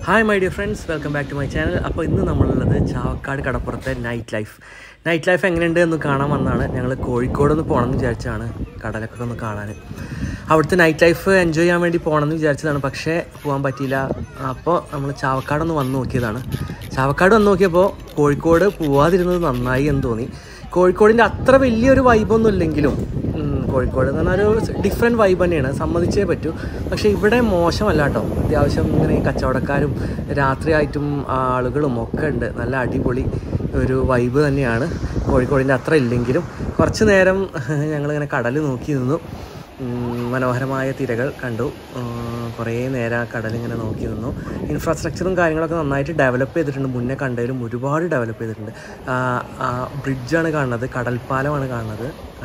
hi my dear friends welcome back to my channel അപ്പോൾ ഇന്ന് നമ്മളുള്ളത് ചാവക്കാട് കടപ്പുറത്തെ നൈറ്റ് ലൈഫ് നൈറ്റ് ലൈഫ് എങ്ങനെയുണ്ട് എന്ന് കാണാൻ വന്നതാണ് ഞങ്ങൾ കോഴിക്കോട് ഒന്ന് പോകണമെന്ന് വിചാരിച്ചാണ് കടലൊക്കെ ഒന്ന് കാണാൻ അവിടുത്തെ നൈറ്റ് ലൈഫ് എൻജോയ് ചെയ്യാൻ വേണ്ടി പോകണമെന്ന് വിചാരിച്ചതാണ് പക്ഷേ പോകാൻ പറ്റിയില്ല അപ്പോൾ നമ്മൾ ചാവക്കാട് ഒന്ന് വന്ന് നോക്കിയതാണ് ചാവക്കാട് വന്ന് നോക്കിയപ്പോൾ കോഴിക്കോട് പോവാതിരുന്നത് നന്നായി എന്ന് തോന്നി കോഴിക്കോടിൻ്റെ അത്ര വലിയൊരു വൈബൊന്നും ഇല്ലെങ്കിലും ഉം, കോഴിക്കോട് എന്ന് പറഞ്ഞാൽ ഒരു ഡിഫറെൻറ്റ് വൈബ് തന്നെയാണ് സമ്മതിച്ചേ പറ്റൂ പക്ഷേ ഇവിടെ മോശമല്ല കേട്ടോ അത്യാവശ്യം ഇങ്ങനെ കച്ചവടക്കാരും രാത്രിയായിട്ടും ആളുകളും ഒക്കെ ഉണ്ട് നല്ല അടിപൊളി ഒരു വൈബ് തന്നെയാണ് കോഴിക്കോടിൻ്റെ അത്ര ഇല്ലെങ്കിലും കുറച്ച് നേരം ഞങ്ങളിങ്ങനെ കടൽ നോക്കി നിന്നു ഉം, മനോഹരമായ തിരകൾ കണ്ടു ഉം, കുറേ നേരം ആ കടലിങ്ങനെ നോക്കി നിന്നു ഇൻഫ്രാസ്ട്രക്ചറും കാര്യങ്ങളൊക്കെ നന്നായിട്ട് ഡെവലപ്പ് ചെയ്തിട്ടുണ്ട് മുന്നേ കണ്ടതിലും ഒരുപാട് ഡെവലപ്പ് ചെയ്തിട്ടുണ്ട് ആ, ആ ബ്രിഡ്ജാണ് കാണുന്നത് കടൽപ്പാലമാണ് കാണുന്നത് ആ,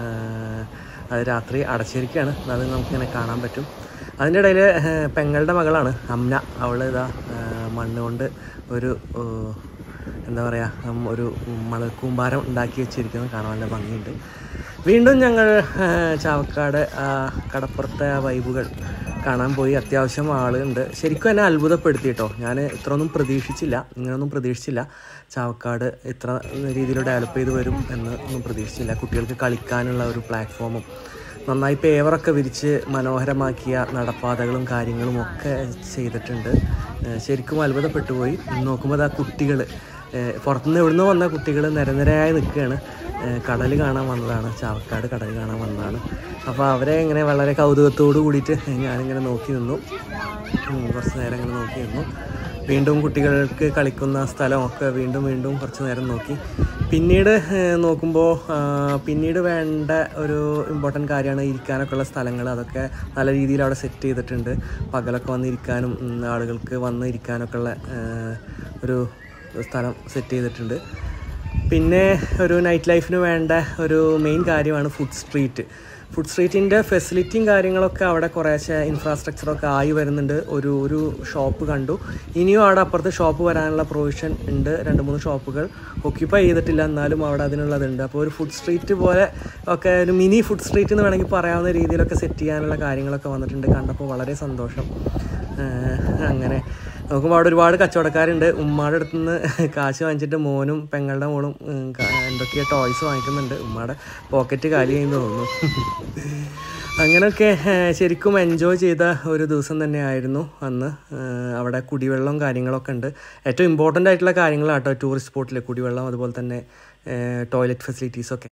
അത് രാത്രി അടച്ചിരിക്കുകയാണ് അത് നമുക്കിങ്ങനെ കാണാൻ പറ്റും അതിൻ്റെ ഇടയിൽ പെങ്ങളുടെ മകളാണ് അമ്ന അവൾ ഇതാ ആ, മണ്ണ് കൊണ്ട് ഒരു ഏഹ്, എന്താ പറയുക ഒരു മണൽക്കൂമ്പാരം ഉണ്ടാക്കി വെച്ചിരിക്കുന്നത് കാണാൻ നല്ല ഭംഗിയുണ്ട് വീണ്ടും ഞങ്ങൾ ആ, ചാവക്കാട് ആ കടപ്പുറത്തെ ആ വൈബുകൾ കാണാൻ പോയി അത്യാവശ്യം ആളുണ്ട് ശരിക്കും എന്നെ അത്ഭുതപ്പെടുത്തി കേട്ടോ ഞാൻ ഇത്രയൊന്നും പ്രതീക്ഷിച്ചില്ല ഇങ്ങനെയൊന്നും പ്രതീക്ഷിച്ചില്ല ചാവക്കാട് ഇത്ര രീതിയിൽ ഡെവലപ്പ് ചെയ്ത് വരും എന്ന് ഒന്നും പ്രതീക്ഷിച്ചില്ല കുട്ടികൾക്ക് കളിക്കാനുള്ള ഒരു പ്ലാറ്റ്ഫോമും നന്നായി പേവറൊക്കെ വിരിച്ച് മനോഹരമാക്കിയ നടപ്പാതകളും കാര്യങ്ങളും ഒക്കെ ചെയ്തിട്ടുണ്ട് ഏഹ് ശരിക്കും അത്ഭുതപ്പെട്ടു പോയി നോക്കുമ്പോൾ ആ കുട്ടികൾ പുറത്തുനിന്ന് എവിടുന്ന് വന്ന കുട്ടികൾ നിരനിരയായി നിൽക്കുകയാണ് കടൽ കാണാൻ വന്നതാണ് ചാവക്കാട് കടൽ കാണാൻ വന്നതാണ് അപ്പോൾ അവരെ ഇങ്ങനെ വളരെ കൗതുകത്തോട് കൂടിയിട്ട് ഞാനിങ്ങനെ നോക്കി നിന്നു ഉം, കുറച്ച് നേരം ഇങ്ങനെ നോക്കി നിന്നു വീണ്ടും കുട്ടികൾക്ക് കളിക്കുന്ന സ്ഥലമൊക്കെ വീണ്ടും വീണ്ടും കുറച്ച് നേരം നോക്കി പിന്നീട് ഏഹ്, നോക്കുമ്പോൾ ആ, പിന്നീട് വേണ്ട ഒരു ഇമ്പോർട്ടൻറ്റ് കാര്യമാണ് ഇരിക്കാനൊക്കെ ഉള്ള സ്ഥലങ്ങൾ അതൊക്കെ നല്ല രീതിയിൽ അവിടെ സെറ്റ് ചെയ്തിട്ടുണ്ട് പകലൊക്കെ വന്നിരിക്കാനും ഉം, ആളുകൾക്ക് വന്ന് ഇരിക്കാനൊക്കെ ഉള്ള ഏഹ്, ഒരു സ്ഥലം സെറ്റ് ചെയ്തിട്ടുണ്ട് പിന്നെ ഒരു നൈറ്റ് ലൈഫിന് വേണ്ട ഒരു മെയിൻ കാര്യമാണ് ഫുഡ് സ്ട്രീറ്റ് ഫുഡ് സ്ട്രീറ്റിൻ്റെ ഫെസിലിറ്റിയും കാര്യങ്ങളൊക്കെ അവിടെ കുറേശ്ശെ ഇൻഫ്രാസ്ട്രക്ചറൊക്കെ ആയി വരുന്നുണ്ട് ഒരു ഒരു ഷോപ്പ് കണ്ടു ഇനിയും അവിടെ അപ്പുറത്ത് ഷോപ്പ് വരാനുള്ള പ്രൊവിഷൻ ഉണ്ട് രണ്ട് മൂന്ന് ഷോപ്പുകൾ ഒക്യുപ്പൈ ചെയ്തിട്ടില്ല എന്നാലും അവിടെ അതിനുള്ളതുണ്ട് അപ്പോൾ ഒരു ഫുഡ് സ്ട്രീറ്റ് പോലെ ഒക്കെ ഒരു മിനി ഫുഡ് സ്ട്രീറ്റ് എന്ന് വേണമെങ്കിൽ പറയാവുന്ന രീതിയിലൊക്കെ സെറ്റ് ചെയ്യാനുള്ള കാര്യങ്ങളൊക്കെ വന്നിട്ടുണ്ട് കണ്ടപ്പോൾ വളരെ സന്തോഷം ഏഹ് അങ്ങനെ നോക്കുമ്പോൾ അവിടെ ഒരുപാട് കച്ചവടക്കാരുണ്ട് ഉമ്മാടെ അടുത്ത് നിന്ന് കാശ് വാങ്ങിച്ചിട്ട് മോനും പെങ്ങളുടെ മോളും ഉം, ക- എന്തൊക്കെയോ ടോയ്സ് വാങ്ങിക്കുന്നുണ്ട് ഉമ്മയുടെ പോക്കറ്റ് കാലി ചെയ്യുന്നു തോന്നുന്നു അങ്ങനെയൊക്കെ ഏഹ്, ശരിക്കും എൻജോയ് ചെയ്ത ഒരു ദിവസം തന്നെയായിരുന്നു അന്ന് ഏഹ്, അവിടെ കുടിവെള്ളം കാര്യങ്ങളൊക്കെ ഉണ്ട് ഏറ്റവും ഇമ്പോർട്ടൻ്റ് ആയിട്ടുള്ള കാര്യങ്ങളാട്ടോ ടൂറിസ്റ്റ് സ്പോട്ടിൽ കുടിവെള്ളം അതുപോലെ തന്നെ ടോയ്ലറ്റ് ഫെസിലിറ്റീസൊക്കെ